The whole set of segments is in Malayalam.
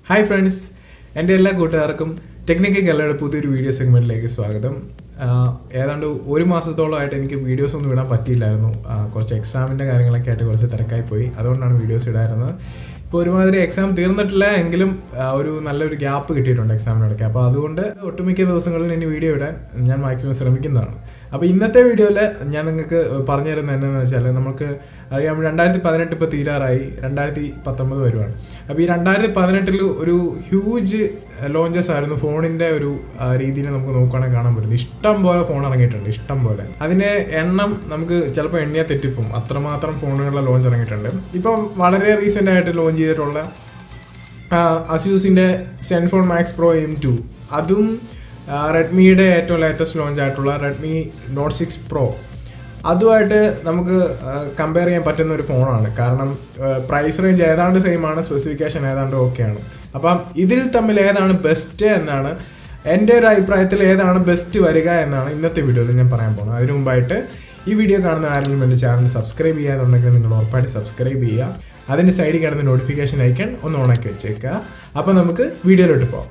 ഹായ് ഫ്രണ്ട്സ് എൻ്റെ എല്ലാ കൂട്ടുകാർക്കും ടെക്നിക്കൽ കല്ലയുടെ പുതിയൊരു വീഡിയോ സെഗ്മെൻറ്റിലേക്ക് സ്വാഗതം ആഹ് ഏതാണ്ട് ഒരു മാസത്തോളമായിട്ട് എനിക്ക് വീഡിയോസ് ഒന്നും ഇടാൻ പറ്റിയില്ലായിരുന്നു ആഹ് കുറച്ച് എക്സാമിൻ്റെ കാര്യങ്ങളൊക്കെ ആയിട്ട് കുറച്ച് തിരക്കായി പോയി അതുകൊണ്ടാണ് വീഡിയോസ് ഇടായിരുന്നത് ഇപ്പോൾ ഒരുമാതിരി എക്സാം തീർന്നിട്ടില്ല എങ്കിലും ആഹ് ഒരു നല്ലൊരു ഗ്യാപ്പ് കിട്ടിയിട്ടുണ്ട് എക്സാമിനിടയ്ക്ക് അപ്പോൾ അതുകൊണ്ട് ഒട്ടുമിക്ക ദിവസങ്ങളിൽ ഇനി വീഡിയോ ഇടാൻ ഞാൻ മാക്സിമം ശ്രമിക്കുന്നതാണ് അപ്പോൾ ഇന്നത്തെ വീഡിയോയിൽ ഞാൻ നിങ്ങൾക്ക് പറഞ്ഞു തരുന്നത് എന്താണെന്ന് വെച്ചാൽ നമുക്ക് അറിയാം രണ്ടായിരത്തി പതിനെട്ട് ഇപ്പോൾ തീരാറായി രണ്ടായിരത്തി പത്തൊമ്പത് വരുവാണ് അപ്പോൾ ഈ രണ്ടായിരത്തി പതിനെട്ടിൽ ഒരു ഹ്യൂജ് ലോഞ്ചസ് ആയിരുന്നു ഫോണിൻ്റെ ഒരു ആ, രീതിയിൽ നമുക്ക് നോക്കുകയാണെങ്കിൽ കാണാൻ പറ്റുന്നത് ഇഷ്ടം പോലെ ഫോൺ ഇറങ്ങിയിട്ടുണ്ട് ഇഷ്ടം പോലെ അതിൻ്റെ എണ്ണം നമുക്ക് ചിലപ്പോൾ എണ്ണിയാൽ തെറ്റിപ്പോവും അത്രമാത്രം ഫോണുകളുടെ ലോഞ്ച് ഇറങ്ങിയിട്ടുണ്ട് ഇപ്പം വളരെ റീസെൻ്റ് ആയിട്ട് ലോഞ്ച് ചെയ്തിട്ടുള്ള അസ്യൂസിൻ്റെ ZenFone max pro M two അതും റെഡ്മിയുടെ ഏറ്റവും ലേറ്റസ്റ്റ് ലോഞ്ച് ആയിട്ടുള്ള റെഡ്മി നോട്ട് സിക്സ് പ്രോ അതുമായിട്ട് നമുക്ക് കമ്പയർ ചെയ്യാൻ പറ്റുന്ന ഒരു ഫോണാണ് കാരണം പ്രൈസ് റേഞ്ച് ഏതാണ്ട് സെയിം ആണ് സ്പെസിഫിക്കേഷൻ ഏതാണ്ട് ഓക്കെയാണ് അപ്പം ഇതിൽ തമ്മിൽ ഏതാണ് ബെസ്റ്റ് എന്നാണ് എൻ്റെ ഒരു അഭിപ്രായത്തിൽ ഏതാണ് ബെസ്റ്റ് വരിക എന്നാണ് ഇന്നത്തെ വീഡിയോയിൽ ഞാൻ പറയാൻ പോകുന്നത് അതിനു മുമ്പായിട്ട് ഈ വീഡിയോ കാണുന്ന ആരെങ്കിലും എൻ്റെ ചാനൽ സബ്സ്ക്രൈബ് ചെയ്യാന്നുണ്ടെങ്കിൽ നിങ്ങൾ ഉറപ്പായിട്ട് സബ്സ്ക്രൈബ് ചെയ്യുക അതിൻ്റെ സൈഡിൽ കിടന്ന നോട്ടിഫിക്കേഷൻ ഐക്കൺ ഒന്ന് ഓണാക്കി വെച്ചേക്കുക അപ്പോൾ നമുക്ക് വീഡിയോയിലോട്ട് പോകാം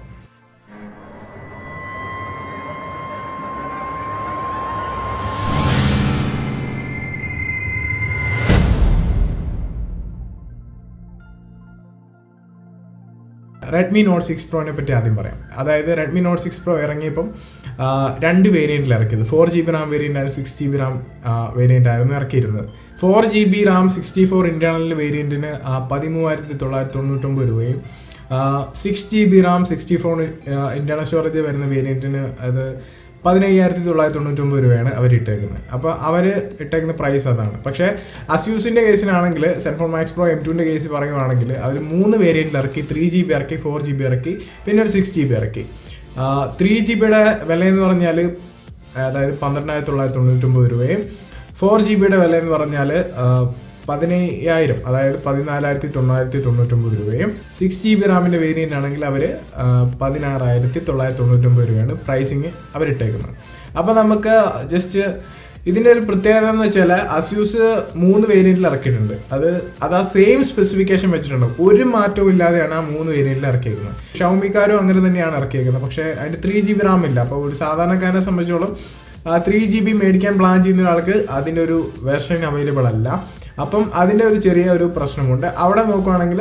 റെഡ്മി നോട്ട് സിക്സ് പ്രോനെ പറ്റി ആദ്യം പറയാം അതായത് റെഡ്മി നോട്ട് സിക്സ് പ്രോ ഇറങ്ങിയപ്പം ആ, രണ്ട് വേരിയൻറ്റിൽ ഇറക്കിയത് four G B RAM variant ആയിരുന്നു six G B RAM variant ആയിരുന്നു ഇറക്കിയിരുന്നത് four G B RAM sixty four internal വേരിയൻറ്റിന് പതിമൂവായിരത്തി തൊള്ളായിരത്തി തൊണ്ണൂറ്റൊമ്പത് രൂപയും six G B RAM sixty four internal storage വരുന്ന വേരിയൻറ്റിന് അത് പതിനയ്യായിരത്തി തൊള്ളായിരത്തി തൊണ്ണൂറ്റൊമ്പത് രൂപയാണ് അവർ ഇട്ടേക്കുന്നത് അപ്പോൾ അവർ ഇട്ടേക്കുന്ന പ്രൈസ് അതാണ് പക്ഷേ അസ്യൂസിൻ്റെ കേസിനാണെങ്കിൽ സെൻഫോൺ മാക്സ് പ്രോ എം ടുവിൻ്റെ കേസ് പറയുവാണെങ്കിൽ അവർ മൂന്ന് വേരിയൻറ്റിൽ ഇറക്കി ത്രീ ജി ബി ഇറക്കി ഫോർ ജി ബി ഇറക്കി പിന്നെ ഒരു സിക്സ് ജി ബി ഇറക്കി ത്രീ ജി ബിയുടെ വില എന്ന് പറഞ്ഞാൽ അതായത് പന്ത്രണ്ടായിരത്തി തൊള്ളായിരത്തി തൊണ്ണൂറ്റൊമ്പത് രൂപയും ഫോർ ജി ബിയുടെ വില എന്ന് പറഞ്ഞാൽ പതിനയ്യായിരം അതായത് പതിനാലായിരത്തി തൊള്ളായിരത്തി തൊണ്ണൂറ്റൊമ്പത് രൂപയും സിക്സ് ജി ബി റാമിൻ്റെ വേരിയൻ്റ് ആണെങ്കിൽ അവർ പതിനാറായിരത്തി തൊള്ളായിരത്തി തൊണ്ണൂറ്റൊമ്പത് രൂപയാണ് പ്രൈസിങ് അവരിട്ടേക്കുന്നത് അപ്പോൾ നമുക്ക് ജസ്റ്റ് ഇതിൻ്റെ ഒരു പ്രത്യേകത എന്ന് വെച്ചാൽ അസ്യൂസ് മൂന്ന് വേരിയൻറ്റിൽ ഇറക്കിയിട്ടുണ്ട് അത് അത് ആ സെയിം സ്പെസിഫിക്കേഷൻ വെച്ചിട്ടുണ്ട് ഒരു മാറ്റവും ഇല്ലാതെയാണ് ആ മൂന്ന് വേരിയൻറ്റിൽ ഇറക്കിയേക്കുന്നത് ഷൗമിക്കാരും അങ്ങനെ തന്നെയാണ് ഇറക്കിയേക്കുന്നത് പക്ഷേ അതിൻ്റെ ത്രീ ജി ബി റാം ഇല്ല അപ്പോൾ ഒരു സാധാരണക്കാരനെ സംബന്ധിച്ചോളം ത്രീ ജി ബി മേടിക്കാൻ പ്ലാൻ ചെയ്യുന്ന ഒരാൾക്ക് അതിൻ്റെ ഒരു വെർഷൻ അവൈലബിൾ അല്ല അപ്പം അതിൻ്റെ ഒരു ചെറിയ ഒരു പ്രശ്നമുണ്ട് അവിടെ നോക്കുവാണെങ്കിൽ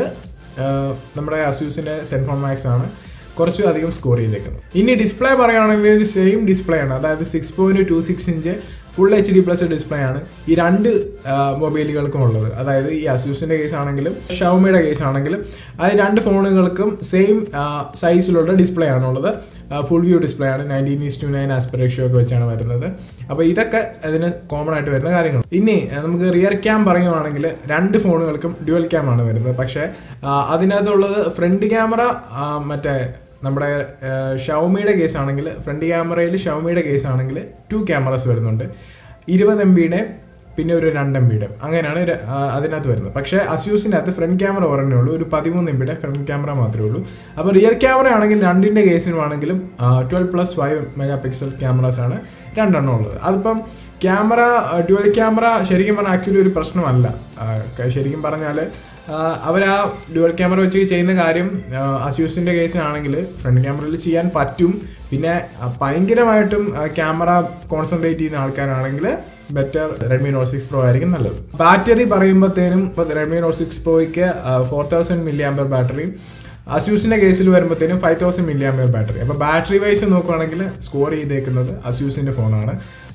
നമ്മുടെ അസ്യൂസിൻ്റെ സെൻഫോൺ മാക്സ് ആണ് കുറച്ച് അധികം സ്കോർ ചെയ്തേക്കുന്നത് ഇനി ഡിസ്പ്ലേ പറയുകയാണെങ്കിൽ സെയിം ഡിസ്പ്ലേ ആണ് അതായത് six point two six inch full H D plus display ആണ് ഈ രണ്ട് മൊബൈലുകൾക്കും ഉള്ളത് അതായത് ഈ അസ്യൂസിൻ്റെ കേസ് ആണെങ്കിലും ഷൗമിയുടെ കേസ് ആണെങ്കിലും അത് രണ്ട് ഫോണുകൾക്കും സെയിം സൈസിലുള്ള ഡിസ്പ്ലേ ആണുള്ളത് ഫുൾ വ്യൂ ഡിസ്പ്ലേ ആണ് nineteen is to nine aspect ratio ഒക്കെ വെച്ചാണ് വരുന്നത് അപ്പോൾ ഇതൊക്കെ അതിന് കോമൺ ആയിട്ട് വരുന്ന കാര്യങ്ങൾ ഇനി ആ, നമുക്ക് റിയർ ക്യാം പറയുവാണെങ്കിൽ രണ്ട് ഫോണുകൾക്കും ഡ്യുവൽ ക്യാം ആണ് വരുന്നത് പക്ഷേ ആ, അതിനകത്തുള്ളത് ഫ്രണ്ട് ക്യാമറ മറ്റേ നമ്മുടെ ഷൗമിയുടെ കേസ് ആണെങ്കിൽ ഫ്രണ്ട് ക്യാമറയിൽ ഷൗമിയുടെ കേസ് ആണെങ്കിൽ ടു ക്യാമറാസ് വരുന്നുണ്ട് ഇരുപത് എം ബിയുടെ പിന്നെ ഒരു രണ്ട് എം ബിയുടെ അങ്ങനെയാണ് ര- ആ, അതിനകത്ത് വരുന്നത് പക്ഷേ അസ്യൂസിൻ്റെ അകത്ത് ഫ്രണ്ട് ക്യാമറ ഒരെണ്ണേ ഉള്ളൂ ഒരു പതിമൂന്ന് എം ബിയുടെ ഫ്രണ്ട് ക്യാമറ മാത്രമേ ഉള്ളൂ അപ്പോൾ റിയർ ക്യാമറ ആണെങ്കിൽ രണ്ടിൻ്റെ കേസിനുമാണെങ്കിലും twelve plus five megapixel cameras ആണ് രണ്ടെണ്ണം ഉള്ളത് അതിപ്പം ക്യാമറ ഡ്യുവൽ ക്യാമറ ശരിക്കും പറഞ്ഞാൽ ആക്ച്വലി ഒരു പ്രശ്നമല്ല ആ, ക- ശരിക്കും പറഞ്ഞാൽ അവർ ആ ഡ്യുവൽ ക്യാമറ വെച്ച് ചെയ്യുന്ന കാര്യം അസ്യൂസിൻ്റെ കേസിനാണെങ്കിൽ ഫ്രണ്ട് ക്യാമറയിൽ ചെയ്യാൻ പറ്റും പിന്നെ ആ, ഭയങ്കരമായിട്ടും ക്യാമറ കോൺസെൻട്രേറ്റ് ചെയ്യുന്ന ആൾക്കാരാണെങ്കിൽ better Redmi note six pro ആയിരിക്കും നല്ലത് ബാറ്ററി പറയുമ്പോഴത്തേനും റെഡ്മി നോട്ട് സിക്സ് പ്രോയ്ക്ക് four thousand milliampere battery അസ്യൂസിന്റെ കേസിൽ വരുമ്പോഴത്തേനും five thousand milliampere battery അപ്പോൾ ബാറ്ററി വൈസ് നോക്കുവാണെങ്കിൽ സ്കോർ ചെയ്തേക്കുന്നത് അസ്യൂസിന്റെ ഫോണാണ്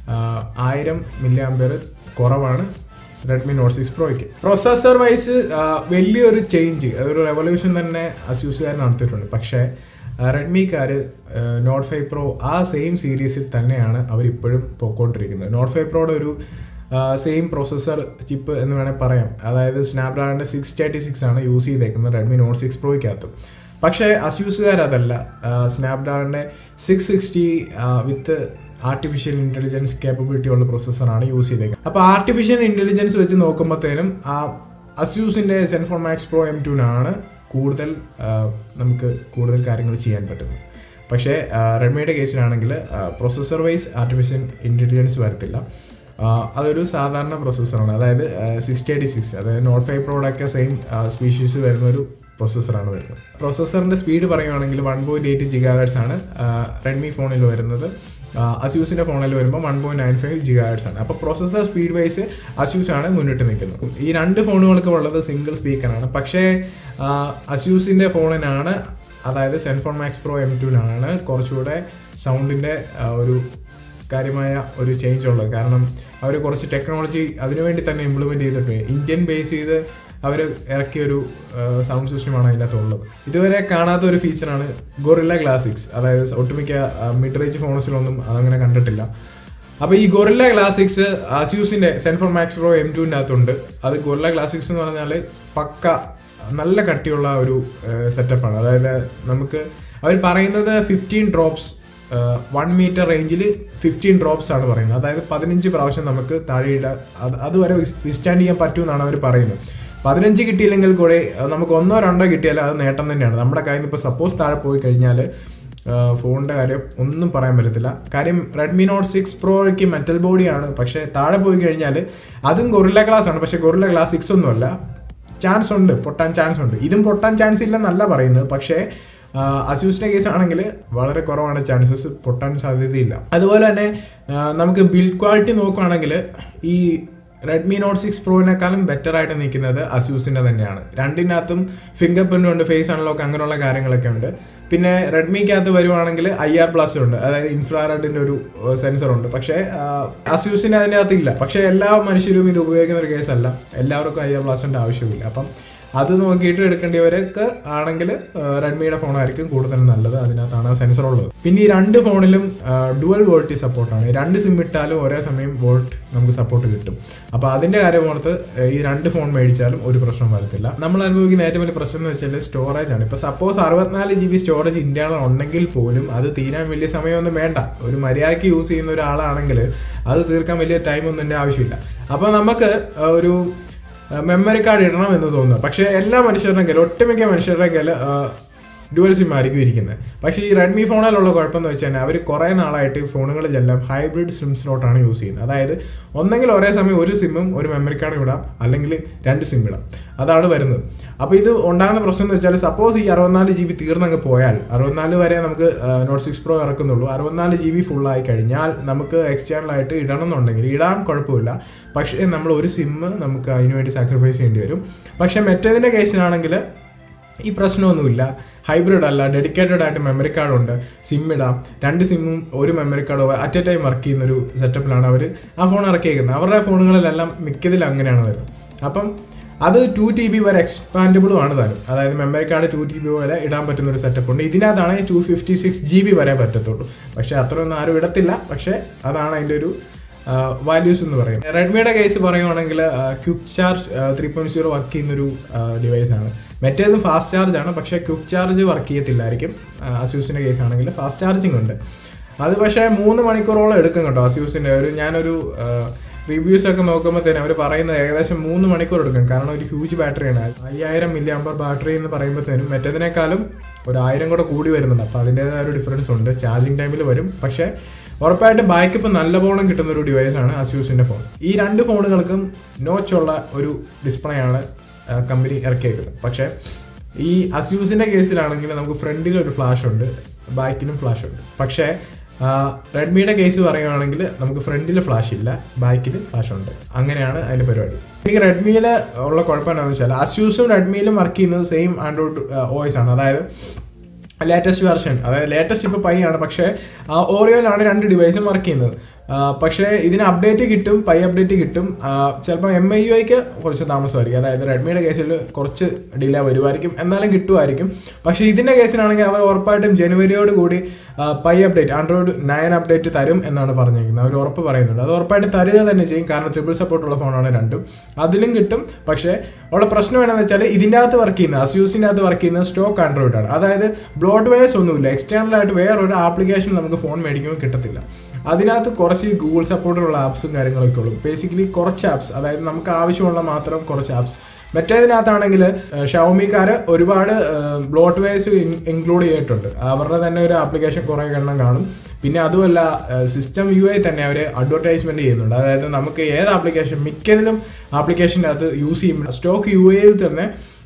ആയിരം മില്ലി ആമ്പർ കുറവാണ് റെഡ്മി നോട്ട് സിക്സ് പ്രോയ്ക്ക് പ്രൊസസ്സർ വൈസ് വലിയൊരു ചേഞ്ച് അതൊരു റെവല്യൂഷൻ തന്നെ അസ്യൂസുകാർ നടത്തിയിട്ടുണ്ട് പക്ഷേ റെഡ്മിക്കാർ നോട്ട് ഫൈവ് പ്രോ ആ സെയിം സീരീസിൽ തന്നെയാണ് അവരിപ്പോഴും പോയിക്കൊണ്ടിരിക്കുന്നത് നോട്ട് ഫൈവ് പ്രോയുടെ ഒരു സെയിം പ്രോസസ്സർ ചിപ്പ് എന്ന് വേണേൽ പറയാം അതായത് സ്നാപ്ഡ്രാഗണിൻ്റെ സിക്സ് തേർട്ടി സിക്സ് ആണ് യൂസ് ചെയ്തേക്കുന്നത് റെഡ്മി നോട്ട് സിക്സ് പ്രോയ്ക്കകത്ത് പക്ഷേ അസ്യൂസുകാർ അതല്ല സ്നാപ്ഡ്രാഗണിൻ്റെ six sixty with artificial intelligence capability ഉള്ള പ്രോസസ്സറാണ് യൂസ് ചെയ്തേക്കുന്നത് അപ്പോൾ ആർട്ടിഫിഷ്യൽ ഇൻ്റലിജൻസ് വെച്ച് നോക്കുമ്പോഴത്തേനും ആ അസ്യൂസിൻ്റെ സെൻഫോൺ മാക്സ് പ്രോ എം ടുനാണ് കൂടുതൽ ആ, നമുക്ക് കൂടുതൽ കാര്യങ്ങൾ ചെയ്യാൻ പറ്റുന്നത് പക്ഷേ റെഡ്മിയുടെ കേസിലാണെങ്കിൽ പ്രൊസസ്സർ വൈസ് ആർട്ടിഫിഷ്യൽ ഇൻ്റലിജൻസ് വരത്തില്ല ആ, അതൊരു സാധാരണ പ്രൊസസ്സറാണ് അതായത് സിക്സ് എയ്റ്റി സിക്സ് അതായത് note five product same species വരുന്ന ഒരു പ്രോസസ്സറാണ് വരുന്നത് പ്രോസസ്സറിൻ്റെ സ്പീഡ് പറയുവാണെങ്കിൽ വൺ പോയിൻറ്റ് എയ്റ്റ് ജിഗാഹേർട്സ് ആണ് റെഡ്മി ഫോണിൽ വരുന്നത് അസ്യൂസിൻ്റെ ഫോണിൽ വരുമ്പോൾ one point nine five gigahertz ആണ് അപ്പോൾ പ്രോസസ്സർ സ്പീഡ് വൈസ് അസ്യൂസ് ആണ് മുന്നിട്ട് നിൽക്കുന്നത് ഈ രണ്ട് ഫോണുകൾക്ക് ഉള്ളത് സിംഗിൾ സ്പീക്കറാണ് പക്ഷേ അസ്യൂസിൻ്റെ ഫോണിനാണ് അതായത് സെൻഫോൺ മാക്സ് പ്രോ എം ടുവിനാണ് കുറച്ചുകൂടെ സൗണ്ടിൻ്റെ ഒരു കാര്യമായ ഒരു ചേഞ്ച് ഉള്ളത് കാരണം അവർ കുറച്ച് ടെക്നോളജി അതിനുവേണ്ടി തന്നെ ഇംപ്ലിമെൻറ്റ് ചെയ്തിട്ടുണ്ട് ഇന്ത്യൻ ബേസ് ചെയ്ത് അവർ ഇറക്കിയ ഒരു സൗണ്ട് സിസ്റ്റമാണ് അതിനകത്തുള്ളത് ഇതുവരെ കാണാത്ത ഒരു ഫീച്ചറാണ് ഗൊറില്ല ക്ലാസിക്സ് അതായത് ഒട്ടുമിക്ക മിഡ് റേഞ്ച് ഫോൺസിലൊന്നും അതങ്ങനെ കണ്ടിട്ടില്ല അപ്പോൾ ഈ ഗൊറില്ല ക്ലാസിക്സ് അസ്യൂസിൻ്റെ സെൻഫോൺ മാക്സ് പ്രോ എം ടുവിൻ്റെ അകത്തുണ്ട് അത് ഗൊറില്ല ക്ലാസിക്സ് എന്ന് പറഞ്ഞാൽ പക്ക നല്ല കട്ടിയുള്ള ഒരു സെറ്റപ്പാണ് അതായത് നമുക്ക് അവർ പറയുന്നത് ഫിഫ്റ്റീൻ ഡ്രോപ്സ് വൺ മീറ്റർ റേഞ്ചിൽ ഫിഫ്റ്റീൻ ഡ്രോപ്സ് ആണ് പറയുന്നത് അതായത് പതിനഞ്ച് പ്രാവശ്യം നമുക്ക് താഴെയിടാൻ അത് അതുവരെ വിസ്റ്റാൻഡ് ചെയ്യാൻ പറ്റുമെന്നാണ് അവർ പറയുന്നത് പതിനഞ്ച് കിട്ടിയില്ലെങ്കിൽ കൂടെ നമുക്ക് ഒന്നോ രണ്ടോ കിട്ടിയാലും അത് നേട്ടം തന്നെയാണ് നമ്മുടെ കയ്യിൽ നിന്ന് ഇപ്പോൾ സപ്പോസ് താഴെ പോയി കഴിഞ്ഞാൽ ഫോണിൻ്റെ കാര്യം ഒന്നും പറയാൻ പറ്റത്തില്ല കാര്യം റെഡ്മി നോട്ട് സിക്സ് പ്രോയ്ക്ക് മെറ്റൽ ബോഡിയാണ് പക്ഷേ താഴെ പോയി കഴിഞ്ഞാൽ അതും ഗൊറില്ല ഗ്ലാസ് ആണ് പക്ഷേ ഗൊറില്ല ഗ്ലാസ് സിക്സ് ഒന്നുമല്ല ചാൻസ് ഉണ്ട് പൊട്ടാൻ ചാൻസ് ഉണ്ട് ഇതും പൊട്ടാൻ ചാൻസ് ഇല്ലെന്നല്ല പറയുന്നത് പക്ഷേ അസ്യൂസിൻ്റെ കേസ് ആണെങ്കിൽ വളരെ കുറവാണ് ചാൻസസ് പൊട്ടാൻ സാധ്യതയില്ല അതുപോലെ തന്നെ നമുക്ക് ബിൽഡ് ക്വാളിറ്റി നോക്കുകയാണെങ്കിൽ ഈ റെഡ്മി നോട്ട് സിക്സ് പ്രോവിനേക്കാളും ബെറ്റർ ആയിട്ട് നിൽക്കുന്നത് അസ്യൂസിൻ്റെ തന്നെയാണ് രണ്ടിനകത്തും ഫിംഗർ പ്രിൻ്റ് ഉണ്ട് ഫേസ് അൺലോക്ക് അങ്ങനെയുള്ള കാര്യങ്ങളൊക്കെ ഉണ്ട് പിന്നെ റെഡ്മിക്കകത്ത് വരുവാണെങ്കിൽ ഐ ആർ പ്ലസ് ഉണ്ട് അതായത് ഇൻഫ്രാറെഡിൻ്റെ ഒരു സെൻസർ ഉണ്ട് പക്ഷേ അസ്യൂസിന് അതിനകത്ത് ഇല്ല പക്ഷേ എല്ലാ മനുഷ്യരും ഇത് ഉപയോഗിക്കുന്ന ഒരു കേസല്ല എല്ലാവർക്കും ഐ ആർ പ്ലസിൻ്റെ ആവശ്യമില്ല അപ്പം അത് നോക്കിയിട്ട് എടുക്കേണ്ടവരൊക്കെ ആണെങ്കിൽ റെഡ്മിയുടെ ഫോണായിരിക്കും കൂടുതൽ നല്ലത് അതിനകത്താണ് സെൻസർ ഉള്ളത് പിന്നെ ഈ രണ്ട് ഫോണിലും ഡുവൽ വോൾട്ടി സപ്പോർട്ടാണ് രണ്ട് സിം ഇട്ടാലും ഒരേ സമയം വോൾട്ട് നമുക്ക് സപ്പോർട്ട് കിട്ടും അപ്പോൾ അതിൻ്റെ കാര്യം ഓർത്ത് ഈ രണ്ട് ഫോൺ മേടിച്ചാലും ഒരു പ്രശ്നം വരത്തില്ല നമ്മൾ അനുഭവിക്കുന്ന ഏറ്റവും വലിയ പ്രശ്നം എന്ന് വെച്ചാൽ സ്റ്റോറേജ് ആണ് ഇപ്പോൾ സപ്പോസ് അറുപത്തിനാല് ജി ബി സ്റ്റോറേജ് ഇന്ത്യയിൽ ഉണ്ടെങ്കിൽ പോലും അത് തീരാൻ വലിയ സമയമൊന്നും വേണ്ട ഒരു മര്യാദയ്ക്ക് യൂസ് ചെയ്യുന്ന ഒരാളാണെങ്കിൽ അത് തീർക്കാൻ വലിയ ടൈമൊന്നും എൻ്റെ ആവശ്യമില്ല അപ്പോൾ നമുക്ക് ഒരു മെമ്മറി കാർഡ് ഇടണം എന്ന് തോന്നുന്നു പക്ഷേ എല്ലാ മനുഷ്യരുടെയും കയ്യിൽ ഒട്ടുമിക്ക മനുഷ്യരുടെ കയ്യിൽ ഡുവൽ സിം ആയിരിക്കും ഇരിക്കുന്നത് പക്ഷേ ഈ റെഡ്മി ഫോണിലുള്ള കുഴപ്പമെന്ന് വെച്ച് കഴിഞ്ഞാൽ അവർ കുറേ നാളായിട്ട് ഫോണുകളിലെല്ലാം ഹൈബ്രിഡ് സിം സ്ലോട്ടാണ് യൂസ് ചെയ്യുന്നത് അതായത് ഒന്നെങ്കിൽ ഒരേ സമയം ഒരു സിമ്മും ഒരു മെമ്മറി കാർഡും ഇടാം അല്ലെങ്കിൽ രണ്ട് സിം ഇടാം അതാണ് വരുന്നത് അപ്പോൾ ഇത് ഉണ്ടാകുന്ന പ്രശ്നം എന്ന് വെച്ചാൽ സപ്പോസ് ഈ അറുപത്തിനാല് ജി ബി തീർന്നങ്ങ് പോയാൽ അറുപത്തിനാല് വരെ നമുക്ക് നോട്ട് സിക്സ് പ്രോ ഇറക്കുന്നുള്ളൂ അറുപത്തിനാല് ജി ബി ഫുള്ളായി കഴിഞ്ഞാൽ നമുക്ക് എക്സ്റ്റേണൽ ആയിട്ട് ഇടണം എന്നുണ്ടെങ്കിൽ ഇടാൻ കുഴപ്പമില്ല പക്ഷേ നമ്മൾ ഒരു സിമ്മ് നമുക്ക് അതിന് വേണ്ടി സാക്രിഫൈസ് ചെയ്യേണ്ടി വരും പക്ഷേ മറ്റേതിൻ്റെ കേസിലാണെങ്കിൽ ഈ പ്രശ്നമൊന്നുമില്ല ഹൈബ്രിഡ് അല്ല ഡെഡിക്കേറ്റഡ് ആയിട്ട് മെമ്മറി കാർഡ് ഉണ്ട് സിം ഇടാം രണ്ട് സിമ്മും ഒരു memory card at a time work ചെയ്യുന്ന ഒരു സെറ്റപ്പിലാണ് അവർ ആ ഫോൺ ഇറക്കിയേക്കുന്നത് അവരുടെ ഫോണുകളിലെല്ലാം മിക്കതിൽ അങ്ങനെയാണ് വരുന്നത് അപ്പം അത് ടു ടി ബി വരെ എക്സ്പാൻഡബിളും ആണ് താനും അതായത് memory card two T B വരെ ഇടാൻ പറ്റുന്ന ഒരു സെറ്റപ്പ് ഉണ്ട് ഇതിനകത്താണ് two fifty six G B വരെ പറ്റത്തുള്ളൂ പക്ഷേ അത്രയൊന്നും ആരും ഇടത്തില്ല പക്ഷേ അതാണ് അതിൻ്റെ ഒരു വാല്യൂസ് എന്ന് പറയും റെഡ്മിയുടെ കേസ് പറയുവാണെങ്കിൽ quick charge three point zero work ചെയ്യുന്നൊരു ഡിവൈസാണ് മറ്റേതും ഫാസ്റ്റ് ചാർജ് ആണ് പക്ഷേ ക്വിക്ക് ചാർജ് വർക്ക് ചെയ്യത്തില്ലായിരിക്കും അസ്യൂസിൻ്റെ കേസ് ആണെങ്കിൽ ഫാസ്റ്റ് ചാർജിങ് ഉണ്ട് അത് പക്ഷേ മൂന്ന് മണിക്കൂറോളം എടുക്കും കേട്ടോ അസ്യൂസിൻ്റെ ഒരു ഞാനൊരു റിവ്യൂസ് ഒക്കെ നോക്കുമ്പോഴത്തേനും അവർ പറയുന്നത് ഏകദേശം മൂന്ന് മണിക്കൂർ എടുക്കും കാരണം ഒരു ഹ്യൂജ് ബാറ്ററിയാണ് അയ്യായിരം മില്ലി അമ്പർ ബാറ്ററി എന്ന് പറയുമ്പോഴത്തേനും മറ്റേതിനേക്കാളും ഒരു ആയിരം കൂടെ കൂടി വരുന്നുണ്ട് അപ്പോൾ അതിൻ്റേതായ ഒരു ഡിഫറൻസ് ഉണ്ട് ചാർജിങ് ടൈമിൽ വരും പക്ഷേ ഉറപ്പായിട്ടും ബാക്ക് ഇപ്പം നല്ല പോണം കിട്ടുന്ന ഒരു ഡിവൈസാണ് അസ്യൂസിൻ്റെ ഫോൺ ഈ രണ്ട് ഫോണുകൾക്കും നോച്ചുള്ള ഒരു ഡിസ്പ്ലേ ആണ് കമ്പനി ഇറക്കിയേക്കുന്നത് പക്ഷേ ഈ അസ്യൂസിൻ്റെ കേസിലാണെങ്കിൽ നമുക്ക് ഫ്രണ്ടിൽ ഒരു ഫ്ലാഷ് ഉണ്ട് ബാക്കിലും ഫ്ലാഷ് ഉണ്ട് പക്ഷേ റെഡ്മിയുടെ കേസ് പറയുകയാണെങ്കിൽ നമുക്ക് ഫ്രണ്ടിൽ ഫ്ലാഷ് ഇല്ല ബാക്കിൽ ഫ്ലാഷ് ഉണ്ട് അങ്ങനെയാണ് അതിൻ്റെ പരിപാടി ഈ റെഡ്മിയിൽ ഉള്ള കുഴപ്പം എന്താണെന്ന് വെച്ചാൽ അസ്യൂസും റെഡ്മിയിലും വർക്ക് ചെയ്യുന്നത് സെയിം ആൻഡ്രോയിഡ് ഓയിസ് ആണ് അതായത് ലേറ്റസ്റ്റ് വെർഷൻ അതായത് ലേറ്റസ്റ്റ് ഇപ്പോൾ പൈ ആണ് പക്ഷേ ഓറിയോയിലാണ് രണ്ട് ഡിവൈസും വർക്ക് ചെയ്യുന്നത് പക്ഷേ ഇതിന് അപ്ഡേറ്റ് കിട്ടും പൈ അപ്ഡേറ്റ് കിട്ടും ചിലപ്പോൾ എം ഐ യു ഐക്ക് കുറച്ച് താമസമായിരിക്കും അതായത് റെഡ്മിയുടെ കേസിൽ കുറച്ച് ഡിലേ വരുമായിരിക്കും എന്നാലും കിട്ടുമായിരിക്കും പക്ഷേ ഇതിൻ്റെ കേസിലാണെങ്കിൽ അവർ ഉറപ്പായിട്ടും ജനുവരിയോട് കൂടി pie update Android nine update തരും എന്നാണ് പറഞ്ഞിരിക്കുന്നത് അവർ ഉറപ്പ് പറയുന്നുണ്ട് അത് ഉറപ്പായിട്ടും തരുക തന്നെ ചെയ്യും കാരണം ട്രിപ്പിൾ സപ്പോർട്ടുള്ള ഫോണാണ് രണ്ടും അതിലും കിട്ടും പക്ഷേ ഉള്ള പ്രശ്നം എന്താണെന്ന് വെച്ചാൽ ഇതിൻ്റെ അകത്ത് വർക്ക് ചെയ്യുന്നത് അസ്യൂസിൻ്റെ അകത്ത് വർക്ക് ചെയ്യുന്നത് സ്റ്റോക്ക് ആൻഡ്രോയിഡ് ആണ് അതായത് ബ്ലോഡ് വെയർസ് ഒന്നുമില്ല എക്സ്റ്റേണൽ ആയിട്ട് വേറൊരു ആപ്ലിക്കേഷൻ നമുക്ക് ഫോൺ മേടിക്കുമ്പോൾ കിട്ടത്തില്ല അതിനകത്ത് കുറച്ച് ഗൂഗിൾ സപ്പോർട്ടുള്ള ആപ്സും കാര്യങ്ങളൊക്കെ ഉള്ളൂ ബേസിക്കലി കുറച്ച് ആപ്സ് അതായത് നമുക്ക് ആവശ്യമുള്ള മാത്രം കുറച്ച് ആപ്സ് മറ്റേതിനകത്താണെങ്കിൽ ഷവമിക്കാർ ഒരുപാട് ബ്ലോട്ട് വെയർസ് ഇൻക്ലൂഡ് ചെയ്തിട്ടുണ്ട് അവരുടെ തന്നെ ഒരു ആപ്ലിക്കേഷൻ കുറേ എണ്ണം കാണും പിന്നെ അതുമല്ല സിസ്റ്റം യു ഐ തന്നെ അവർ അഡ്വർടൈസ്മെന്റ് ചെയ്യുന്നുണ്ട് അതായത് നമുക്ക് ഏത് ആപ്ലിക്കേഷൻ മിക്കതിലും ആപ്ലിക്കേഷൻ്റെ അകത്ത് യൂസ് ചെയ്യുമ്പോൾ സ്റ്റോക്ക് യു ഐയിൽ തന്നെ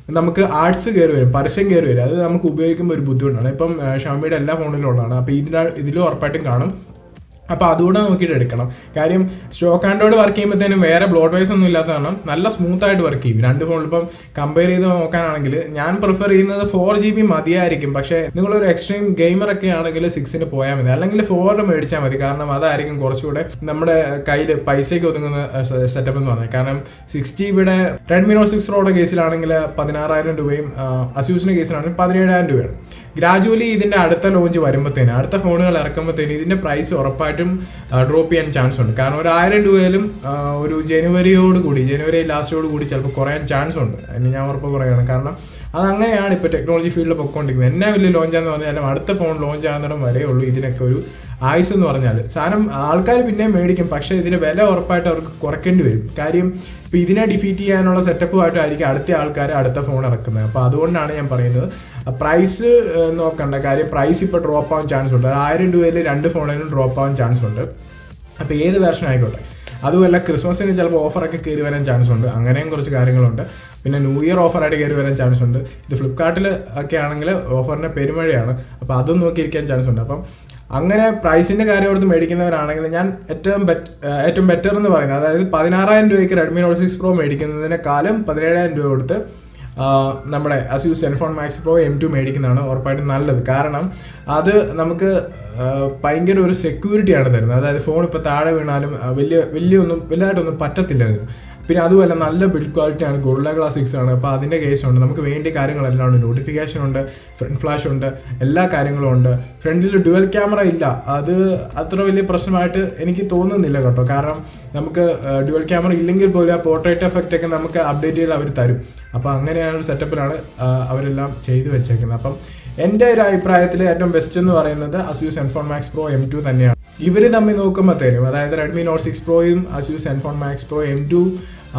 നമുക്ക് ആർട്സ് കയറി വരും പരസ്യം കയറി വരും അത് നമുക്ക് ഉപയോഗിക്കുമ്പോൾ ഒരു ബുദ്ധിമുട്ടാണ് ഇപ്പം ഷോമിയുടെ എല്ലാ ഫോണിലും ഉള്ളതാണ് അപ്പോൾ ഇതിന് ഇതിലും ഉറപ്പായിട്ടും കാണും അപ്പോൾ അതുകൂടെ നോക്കിയിട്ട് എടുക്കണം കാര്യം സ്റ്റോക്ക് ആൻഡ്രോയിഡ് വർക്ക് ചെയ്യുമ്പോഴത്തേനും വേറെ ബ്ലോഡ് വൈസ് ഒന്നും ഇല്ലാത്ത കാരണം നല്ല സ്മൂത്ത് ആയിട്ട് വർക്ക് ചെയ്യും രണ്ട് ഫോണിൽ ഇപ്പം കമ്പയർ ചെയ്ത് നോക്കാനാണെങ്കിൽ ഞാൻ പ്രിഫർ ചെയ്യുന്നത് ഫോർ ജി ബി മതിയായിരിക്കും പക്ഷേ നിങ്ങളൊരു എക്സ്ട്രീം ഗെയിമർ ഒക്കെ ആണെങ്കിൽ സിക്സിന് പോയാൽ മതി അല്ലെങ്കിൽ ഫോറിൽ മേടിച്ചാൽ മതി കാരണം അതായിരിക്കും കുറച്ചുകൂടെ നമ്മുടെ കയ്യിൽ പൈസയ്ക്ക് ഒതുങ്ങുന്ന സെറ്റപ്പ് എന്ന് പറഞ്ഞാൽ കാരണം സിക്സ് ജി ബിയുടെ റെഡ്മി നോട്ട് സിക്സ് പ്രോയുടെ കേസിലാണെങ്കിൽ പതിനാറായിരം രൂപയും അസ്യൂസിന്റെ കേസിലാണെങ്കിൽ പതിനേഴായിരം രൂപയാണ് ഗ്രാജുവലി ഇതിന്റെ അടുത്ത ലോഞ്ച് വരുമ്പോഴത്തേന് അടുത്ത ഫോണുകൾ ഇറക്കുമ്പോഴത്തേന് ഇതിന്റെ പ്രൈസ് ഉറപ്പായിട്ടും ഡ്രോപ്പ് ചെയ്യാൻ ചാൻസ് ഉണ്ട് കാരണം ഒരു ആയിരം രൂപയിലും ആ, ഒരു ജനുവരിയോട് കൂടി ജനുവരി ലാസ്റ്റോട് കൂടി ചിലപ്പോൾ കുറയാൻ ചാൻസ് ഉണ്ട് അതിന് ഞാൻ ഉറപ്പ് പറയുകയാണ് കാരണം അതങ്ങനെയാണ് ഇപ്പോൾ ടെക്നോളജി ഫീൽഡിൽ പൊയ്ക്കൊണ്ടിരിക്കുന്നത് എന്നെ വലിയ ലോഞ്ചാന്ന് പറഞ്ഞാലും അടുത്ത ഫോൺ ലോഞ്ച് ആകുന്നിടം വരെ ഉള്ളൂ ഇതിനൊക്കെ ഒരു ആയുസ് എന്ന് പറഞ്ഞാൽ സാധനം ആൾക്കാർ പിന്നെയും മേടിക്കും പക്ഷേ ഇതിന് വില ഉറപ്പായിട്ട് അവർക്ക് കുറയ്ക്കേണ്ടി വരും കാര്യം ഇപ്പം ഇതിനെ ഡിഫീറ്റ് ചെയ്യാനുള്ള സെറ്റപ്പുമായിട്ടായിരിക്കും അടുത്ത ആൾക്കാർ അടുത്ത ഫോൺ ഇറക്കുന്നത് അപ്പോൾ അതുകൊണ്ടാണ് ഞാൻ പറയുന്നത് പ്രൈസ് നോക്കണ്ട കാര്യം പ്രൈസ് ഇപ്പോൾ ഡ്രോപ്പ് ആവാൻ ചാൻസ് ഉണ്ട് ആയിരം രൂപയിൽ രണ്ട് ഫോണിലും ഡ്രോപ്പ് ആവാൻ ചാൻസ് ഉണ്ട് അപ്പോൾ ഏത് വേർഷൻ ആയിക്കോട്ടെ അതുമല്ല ക്രിസ്മസിന് ചിലപ്പോൾ ഓഫറൊക്കെ കയറി വരാൻ ചാൻസ് ഉണ്ട് അങ്ങനെയും കുറച്ച് കാര്യങ്ങളുണ്ട് പിന്നെ ന്യൂ ഇയർ ഓഫറായിട്ട് കയറി വരാൻ ചാൻസ് ഉണ്ട് ഇത് ഫ്ലിപ്കാർട്ടിൽ ഒക്കെ ആണെങ്കിൽ ഓഫറിൻ്റെ പെരുമഴയാണ് അപ്പോൾ അതും നോക്കിയിരിക്കാൻ ചാൻസ് ഉണ്ട് അപ്പം അങ്ങനെ പ്രൈസിന്റെ കാര്യം കൊടുത്ത് മേടിക്കുന്നവരാണെങ്കിൽ ഞാൻ ഏറ്റവും ബെറ്റ് ഏറ്റവും ബെറ്റർ എന്ന് പറയുന്നത് അതായത് പതിനാറായിരം രൂപയ്ക്ക് റെഡ്മി നോട്ട് സിക്സ് പ്രോ മേടിക്കുന്നതിനേക്കാളും പതിനേഴായിരം രൂപ കൊടുത്ത് ആ, നമ്മുടെ Asus ZenFone max pro M two മേടിക്കുന്നതാണ് ഉറപ്പായിട്ടും നല്ലത് കാരണം അത് നമുക്ക് ആ, ഭയങ്കര ഒരു സെക്യൂരിറ്റിയാണ് തരുന്നത് അതായത് ഫോൺ ഇപ്പോൾ താഴെ വീണാലും ആ, വലിയ വലിയൊന്നും വലുതായിട്ടൊന്നും പറ്റത്തില്ല അതിന് പിന്നെ അതുമല്ല നല്ല ബിൽഡ് ക്വാളിറ്റി ആണ് ഗുരുള ഗ്ലാസ് സിക്സ് ആണ് അപ്പോൾ അതിൻ്റെ കേസുണ്ട് നമുക്ക് വേണ്ടിയ കാര്യങ്ങളെല്ലാം ഉണ്ട് നോട്ടിഫിക്കേഷൻ ഉണ്ട് ഫ്രണ്ട് ഫ്ലാഷ് ഉണ്ട് എല്ലാ കാര്യങ്ങളും ഉണ്ട് ഫ്രണ്ടിൽ ഡുവൽ ക്യാമറ ഇല്ല അത് അത്ര വലിയ പ്രശ്നമായിട്ട് എനിക്ക് തോന്നുന്നില്ല കേട്ടോ കാരണം നമുക്ക് ഡുവൽ ക്യാമറ ഇല്ലെങ്കിൽ പോലും ആ പോർട്രേറ്റ് എഫക്റ്റ് ഒക്കെ നമുക്ക് അപ്ഡേറ്റ് ചെയ്ത് അവർ തരും അപ്പോൾ അങ്ങനെയാണ് ഒരു സെറ്റപ്പിലാണ് അവരെല്ലാം ചെയ്തു വെച്ചേക്കുന്നത് അപ്പം എൻ്റെ ഒരു അഭിപ്രായത്തിൽ ഏറ്റവും ബെസ്റ്റ് എന്ന് പറയുന്നത് Asus ZenFone max pro M two തന്നെയാണ് ഇവർ തമ്മിൽ നോക്കുമ്പോഴത്തേനും അതായത് റെഡ്മി നോട്ട് സിക്സ് പ്രോയും Asus ZenFone max pro M two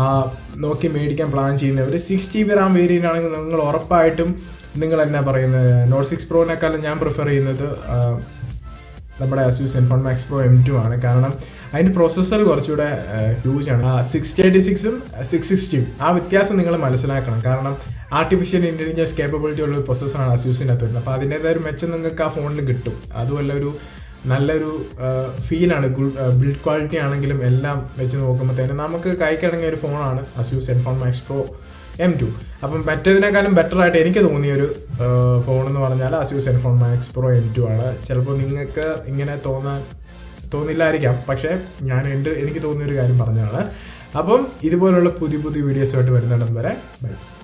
നോക്കി മേടിക്കാൻ പ്ലാൻ ചെയ്യുന്നവർ six G B RAM variant ആണെങ്കിൽ നിങ്ങൾ ഉറപ്പായിട്ടും നിങ്ങൾ എന്നാ പറയുന്നത് നോട്ട് സിക്സ് പ്രോനേക്കാളും ഞാൻ പ്രിഫർ ചെയ്യുന്നത് ആ, നമ്മുടെ Asus ZenFone max pro M two ആണ് കാരണം അതിൻ്റെ പ്രോസസ്സർ കുറച്ചുകൂടെ ഹ്യൂജ് ആണ് സിക്സ് എയ്റ്റി സിക്സും സിക്സ് സിക്സ്റ്റിയും ആ വ്യത്യാസം നിങ്ങൾ മനസ്സിലാക്കണം കാരണം ആർട്ടിഫിഷ്യൽ ഇൻ്റലിജൻസ് കേപ്പബിലിറ്റി ഉള്ള ഒരു പ്രോസസ്സറാണ് അസ്യൂസിനകത്ത് വരുന്നത് അപ്പോൾ അതിൻ്റെതായ ഒരു മെച്ചം നിങ്ങൾക്ക് ആ ഫോണിൽ കിട്ടും അതുമല്ല ഒരു നല്ലൊരു ഫീലാണ് ബിൽഡ് ക്വാളിറ്റി ആണെങ്കിലും എല്ലാം വെച്ച് നോക്കുമ്പോഴത്തേനും നമുക്ക് കൈക്കിടങ്ങിയ ഒരു ഫോണാണ് Asus ZenFone max pro M two അപ്പം മറ്റേതിനേക്കാളും ബെറ്റർ ആയിട്ട് എനിക്ക് തോന്നിയ ഒരു ഫോൺ എന്ന് പറഞ്ഞാൽ Asus ZenFone max pro M two ആണ് ചിലപ്പോൾ നിങ്ങൾക്ക് ഇങ്ങനെ തോന്നാൻ തോന്നില്ലായിരിക്കാം പക്ഷേ ഞാൻ എൻ്റെ എനിക്ക് തോന്നിയ ഒരു കാര്യം പറഞ്ഞതാണ് അപ്പം ഇതുപോലുള്ള പുതിയ പുതിയ വീഡിയോസുമായിട്ട് വരുന്നിടം വരെ ബൈ